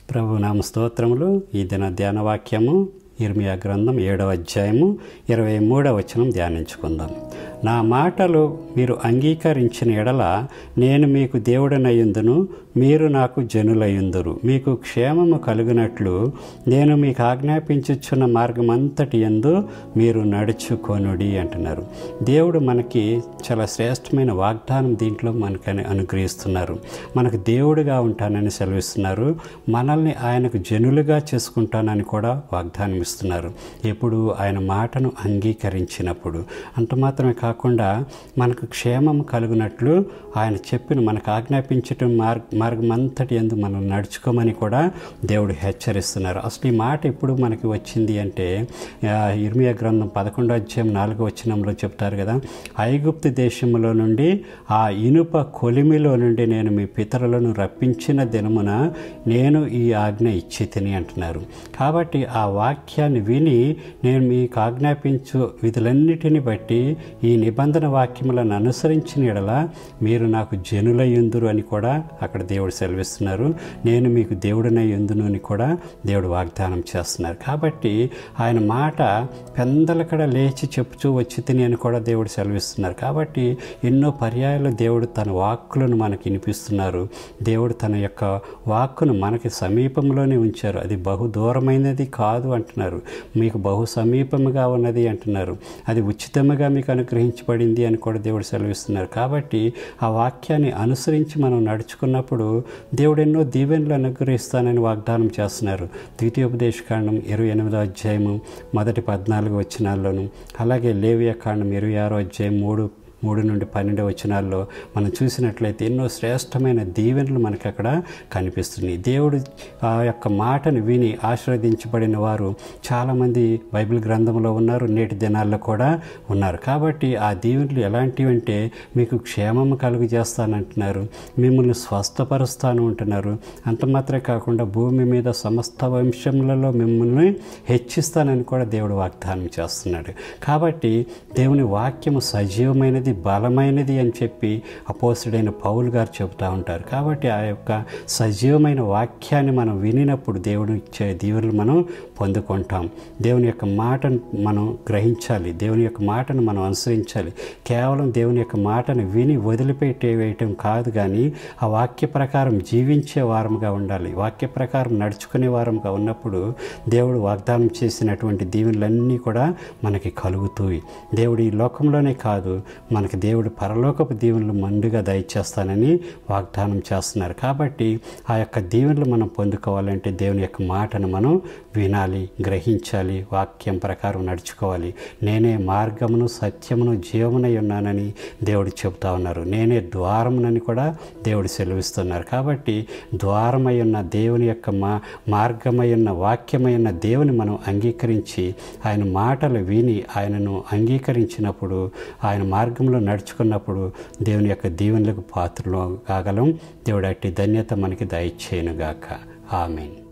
ప్రభు నామ స్తోత్రములు ఈ దిన ధ్యాన వాక్యము ఇర్మియా గ్రంథం ఏడవ అధ్యాయము ఇరవై మూడవ వచనం ధ్యానించుకుందాం నా మాటలు మీరు అంగీకరించిన ఎడల నేను మీకు దేవుడనయ్యుందును మీరు నాకు జనులయ్యుందురు మీకు క్షేమము కలుగునట్లు నేను మీకు ఆజ్ఞాపించుచున్న మార్గమంతటి ఎందు మీరు నడుచుకొనుడి అంటున్నారు దేవుడు మనకి చాలా శ్రేష్టమైన వాగ్దానం దీంట్లో మనకని అనుగ్రహిస్తున్నారు మనకు దేవుడుగా ఉంటానని సెలవిస్తున్నారు మనల్ని ఆయనకు జనులుగా చేసుకుంటానని కూడా వాగ్దానం ఇస్తున్నారు ఎప్పుడు ఆయన మాటను అంగీకరించినప్పుడు అంత మాత్రమే కాకుండా మనకు క్షేమం కలుగునట్లు ఆయన చెప్పిన మనకు ఆజ్ఞాపించటం మార్గ మార్గం అంతటి ఎందు మనం నడుచుకోమని కూడా దేవుడు హెచ్చరిస్తున్నారు అసలు ఈ మాట ఎప్పుడు మనకి వచ్చింది అంటే ఆ, ఇర్మియా గ్రంథం పదకొండో అధ్యాయం నాలుగో వచనంలో చెప్తారు కదా ఐగుప్తు దేశంలో నుండి ఆ ఇనుప కొలిమిలో నుండి నేను మీ పితరులను రప్పించిన దినమున నేను ఈ ఆజ్ఞ ఇచ్చి తిని అంటున్నారు కాబట్టి ఆ వాక్యాన్ని విని నేను మీకు ఆజ్ఞాపించు విధులన్నిటిని బట్టి ఈ నిబంధన వాక్యములను అనుసరించిన ఎడల మీరు నాకు జనులయ్యుందురు అని కూడా అక్కడ దేవుడు సెలవిస్తున్నారు నేను మీకు దేవుడినై ఎందును అని కూడా దేవుడు వాగ్దానం చేస్తున్నారు కాబట్టి ఆయన మాట పెందలకడ లేచి చెప్పుచూ వచ్చి తిని అని కూడా దేవుడు సెలవిస్తున్నారు కాబట్టి ఎన్నో పర్యాయాలు దేవుడు తన వాక్కులను మనకి వినిపిస్తున్నారు దేవుడు తన యొక్క వాక్కును మనకి సమీపంలోనే ఉంచారు అది బహు దూరమైనది కాదు అంటున్నారు మీకు బహు సమీపముగా ఉన్నది అంటున్నారు అది ఉచితముగా మీకు అనుగ్రహించబడింది అని కూడా దేవుడు సెలవిస్తున్నారు కాబట్టి ఆ వాక్యాన్ని అనుసరించి మనం నడుచుకున్నప్పుడు దేవుడు ఎన్నో దీవెనలు అనుగ్రహిస్తానని వాగ్దానం చేస్తున్నారు ద్వితీయోపదేశకాండం ఇరవై ఎనిమిదో అధ్యాయము మొదటి పద్నాలుగు వచనాల్లోను అలాగే లేవియా కాండం ఇరవై ఆరో అధ్యాయం మూడు మూడు నుండి పన్నెండు వచనాల్లో మనం చూసినట్లయితే ఎన్నో శ్రేష్టమైన దీవెనలు మనకి అక్కడ కనిపిస్తున్నాయి దేవుడు ఆ యొక్క మాటను విని ఆశీర్వదించబడిన వారు చాలామంది బైబిల్ గ్రంథంలో ఉన్నారు నేటి దినాల్లో కూడా ఉన్నారు కాబట్టి ఆ దీవెనలు ఎలాంటివి అంటే మీకు క్షేమము కలుగు చేస్తానంటున్నారు మిమ్మల్ని స్వస్థపరుస్తాను అంటున్నారు అంత మాత్రమే కాకుండా భూమి మీద సమస్త వంశములలో మిమ్మల్ని హెచ్చిస్తానని కూడా దేవుడు వాగ్దానం చేస్తున్నాడు కాబట్టి దేవుని వాక్యము సజీవమైనది బలమైనది అని చెప్పి అపోసుడైన పౌలు గారు చెబుతూ ఉంటారు కాబట్టి ఆ యొక్క సజీవమైన వాక్యాన్ని మనం వినినప్పుడు దేవుని ఇచ్చే దీవెనలు మనం పొందుకుంటాం దేవుని యొక్క మాటను మనం గ్రహించాలి దేవుని యొక్క మాటను మనం అనుసరించాలి కేవలం దేవుని యొక్క మాటను విని వదిలిపెట్టే వేయటం కాదు కానీ ఆ వాక్య ప్రకారం జీవించే వారముగా ఉండాలి వాక్య ప్రకారం నడుచుకునే వారముగా ఉన్నప్పుడు దేవుడు వాగ్దానం చేసినటువంటి దీవెనలన్నీ కూడా మనకి కలుగుతాయి దేవుడు ఈ లోకంలోనే కాదు మనకి దేవుడు పరలోకపు దీవెనలు మండుగా దయచేస్తానని వాగ్దానం చేస్తున్నారు కాబట్టి ఆ యొక్క దీవెనలు మనం పొందుకోవాలంటే దేవుని యొక్క మాటను మనం వినాలి గ్రహించాలి వాక్యం ప్రకారం నడుచుకోవాలి నేనే మార్గమును సత్యమును జీవమునై ఉన్నానని దేవుడు చెబుతా ఉన్నారు నేనే ద్వారమునని కూడా దేవుడు సెలవిస్తున్నారు కాబట్టి ద్వారమై ఉన్న దేవుని యొక్క మా మార్గమై ఉన్న వాక్యమై ఉన్న దేవుని మనం అంగీకరించి ఆయన మాటలు విని ఆయనను అంగీకరించినప్పుడు ఆయన మార్గంలో నడుచుకున్నప్పుడు దేవుని యొక్క దీవెనలకు పాత్రలో కాగలం దేవుడు అట్టి ధన్యత మనకి దయచేయనుగాక ఆమెన్